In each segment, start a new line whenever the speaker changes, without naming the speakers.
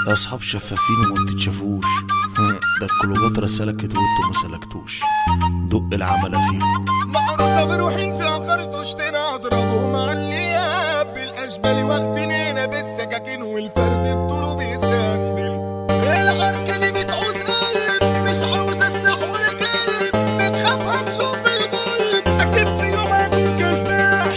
يا اصحاب شفافين وما تتشافوش ده الكليوباترا سلكت وانتوا ما سلكتوش دق العمل فيكم
مقروطة بروحين في عقار تشتنا اضربه مع اللياب بالاشبال واقفين هنا بالسكاكين والفرد بطوله بيسندل العركة دي بتعوز قلب مش عاوز اسلح ولا كلب بتخاف هتشوف الغلب اكيد في يوم هكون كسبان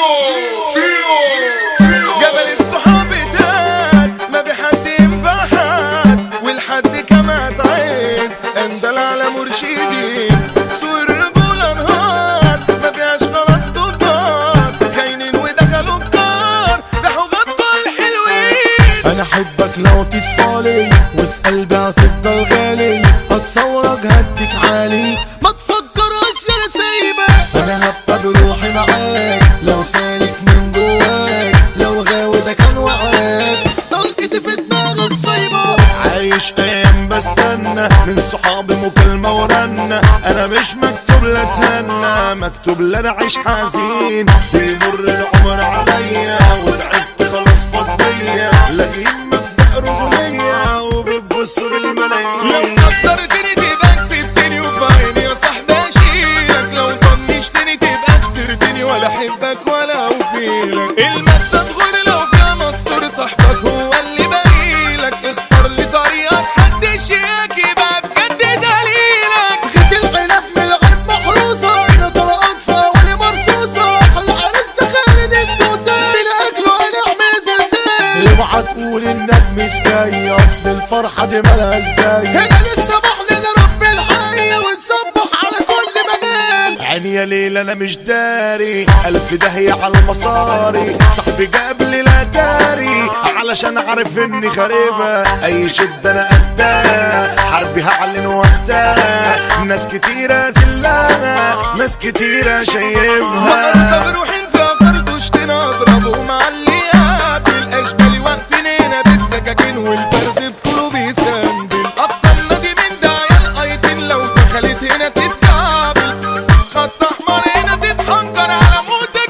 جبل الصحاب اتهاد ما بحد ينفع حد والحد كما تعيد اندل على مرشدين سوق الرجولة انهار ما فيهاش خلاص كبار خاينين ودخلوا الكار راحوا غطوا الحلوين
انا احبك لو تصفالي وفي قلبي هتفضل غالي هتصورك هديك عالي
ما تفكرش انا سايبك
انا هبقى بروحي معاك لو سالك من جواك لو غاوي ده كان وعاك
طلقتي في دماغك صايبة
عايش ايام بستنى من صحابي مكالمة ورنة انا مش مكتوب لا تهنى مكتوب لا انا عايش حزين بيمر العمر عليا وتعبت خلاص فضية لاقيين مبدأ رجولية وبتبصوا
لو
للملايين
قدرتني تبقى كسبتني وفي عيني يا صاحبي اشيلك لو طنشتني تبقى خسرتني ولا احبك ولا اوفيلك المادة تغور لو فيها مستور صاحبك هو اللي باقيلك اختار لي طريقك حدش ياك يبقى بجد دليلك
خيط العنب من الغيب محروسة انا طرقت في اولي مرصوصة احلى عريس ده خالد السوسة من اجله هنعمل زلزال اوعى تقول انك مش جاي اصل الفرحة دي مالها ازاي هنا لسه محن لرب الحي ونصبح على كل مجال
عيني يا ليل انا مش داري الف داهية على المصاري صاحبي جاب لي لا داري علشان عارف اني غريبة اي شدة انا قدها حربي هعلن وقتها ناس كتيرة زلانة ناس كتيرة شايبها
مقرطة بروحين في عقار تشتنا اضربه مع اللياب الاشبال واقفين هنا بالسكاكين والفرد بطوله بيسندل اقسم نادي من داعية الايتين لو دخلت هنا تتكابل خط احمر هنا تتحنكر على موتك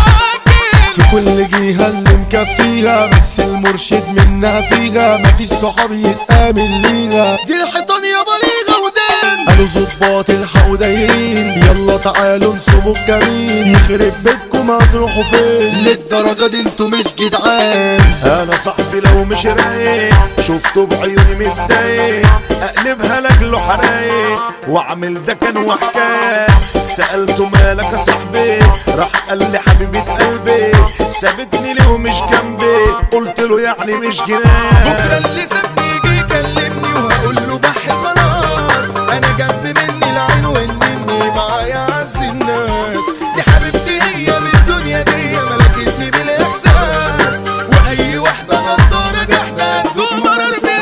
بتاكل
في كل جهة اللي مكفيها بس المرشد منها فيها مفيش صحاب يتآمن ليها دي الحيطان يا بليغة ودان قالوا ظباط الحقوا دايرين يلا تعالوا انصبوا الكمين يخرب بيتكم هتروحوا فين للدرجة دي انتوا مش جدعان
انا صاحبي لو مش رايق شفته بعيوني متضايق اقلبها لاجله حرايق واعمل ده كان وحكايه سالته مالك يا صاحبي راح قال لي حبيبه قلبي سابتني ليه ومش جنبي قلت له يعني مش جنان
بكرة اللي سابني يجي يكلمني وهقول له بح خلاص انا جنب مني العين والنني معايا عز الناس دي حبيبتي هي من الدنيا دي ملكتني بالاحساس واي واحدة غدارة جحدة تكون مرر في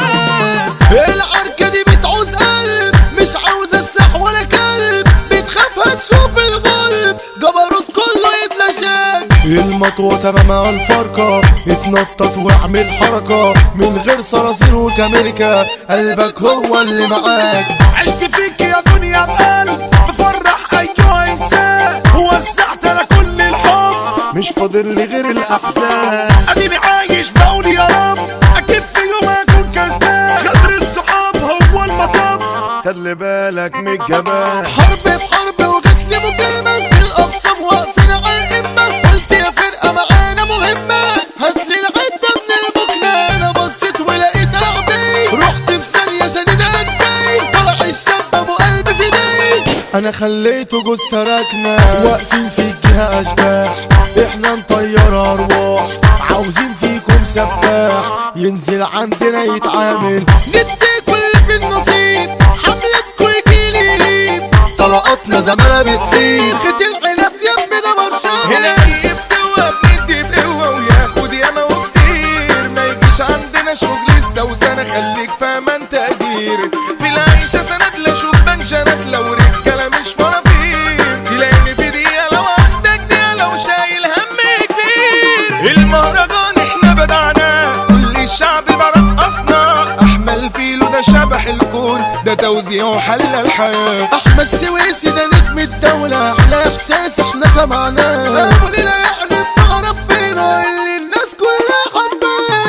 الكاس
العركة دي بتعوز قلب مش عاوز سلاح ولا كلب بتخاف هتشوف الغلب جبروت كله يتلاشاك المطوة تمام الفرقة اتنطط واعمل حركة من غير صراصير وكاميركا قلبك هو اللي معاك
عشت فيك يا دنيا بقلب بفرح ايها انسان ووزعت انا كل الحب مش فاضل لي غير الاحزان اديني عايش بقول يا رب اكيد في يوم اكون كسبان خاطر الصحاب هو المطب خلي بالك من الجبان
حرب في حرب وجات لي مكالمة الأقسام واقفين على الإمة قلت يا فرقة معانا مهمة هاتلي العدة من المكنة أنا بصيت ولقيت أعدي رحت في ثانية شديد أجزاي طلع الشاب أبو قلب في ايدي أنا خليته جثة راكنة واقفين في الجهة أشباح إحنا نطير أرواح عاوزين فيكم سفاح ينزل عندنا يتعامل نديكوا اللي في النصيب حملتكوا يجيلي يهيب طلقاتنا زمانها بتسيب خيط العنب يم ده مرشان
هنا اي فتوى بندي بقوة وياخد ياما وكتير ما يجيش عندنا شغل السوسنة خليك فاهمان تقدير في العيشة سند لا شبان جنات لو رجالة مش فرافير تلاقيني في دقيقة لو عندك دقيقة لو شايل هم كبير المهرجان احنا بدعنا كل الشعب برقصنا احمل فيلو ده شبح الكون ده توزيع وحل الحياة
احمد السويسي ده نجم الدولة احلى احساس احنا سمعناه ابو ليلى يعني بتاع ربنا اللي الناس كلها حباه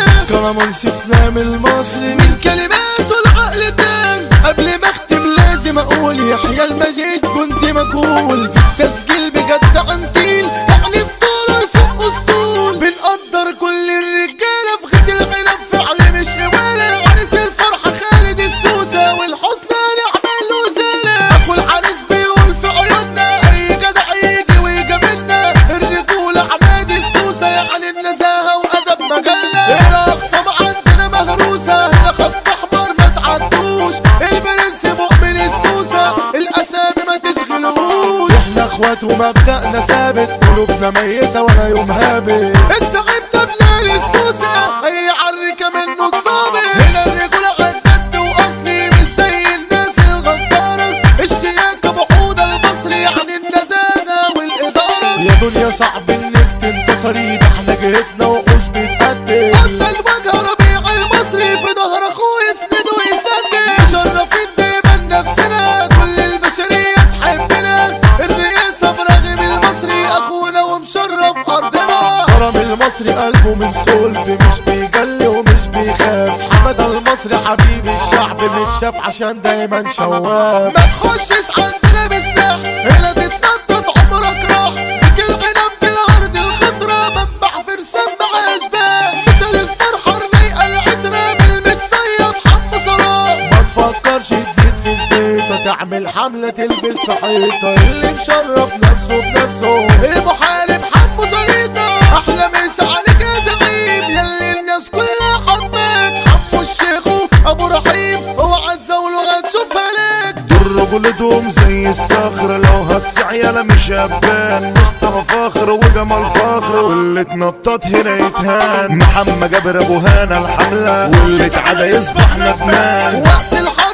رمانس اسلام المصري من كلماته العقل تام قبل ما اختم لازم اقول يحيى المجيد كنت مجهول في التسجيل بجد عنتيل يعني بطولة سوق اسطول بنقدر كل الرجالة في غيط العنب فعل مش قوالة عريس الفرحة خالد السوسة والحسن نعمل له زالة اخو العريس بيقول في عيوننا اي جدع يجي ويجاملنا الرجولة عماد السوسة يعني النزاهة وادب مجلة الاقسام عندنا مهروسة هنا خط احمر ما تعدوش البرنس مؤمن السوسة الاسامي ما تشغلوش احنا اخوات ومبدأنا ثابت قلوبنا ميتة ولا يوم هابط السعيد تبنى للسوسة اي عركة منه تصابت هنا الرجولة غدت واصلي مش زي الناس الغدارة الشياكة بحودة المصري يعني النزاهة والإدارة يا دنيا صعب انك تنتصري ده احنا جهتنا وحوش بتقدم اما الوجه ربيع المصري في ظهر اخوه يسند ويسند مشرفين دايما نفسنا كل البشرية تحبنا الرئاسة ابراهيم المصري اخونا ومشرف ارضنا كرم المصري قلبه من صلب مش بيجلي ومش بيخاف حمد المصري حبيب الشعب متشاف عشان دايما شواف ما تخشش عندنا بسلاح هنا تتنطط عمرك راح فيك العنب في الارض الخضرا منبع فرسان مع اشباه مثل الفرحه الرايقه العتره بالمتصيد حم صلاح ما تفكرش تزيد في الزيت وتعمل حمله تلبس في حيطه اللي مشرف نفسه بنفسه المحارب حمو زليطه احلى مسا عليك يا زعيم يلي الناس كلها حبك حمو الشيخ ابو رحيم اوعى تزاوله هتشوفها لك
رجولتهم زي الصخر لو هتسع يالا مش هبان مصطفى فاخر وجمال فاخر واللي اتنطط هنا يتهان محمد جابر ابو هانا الحمله واللي اتعدى يصبح ندمان
وقت الحرب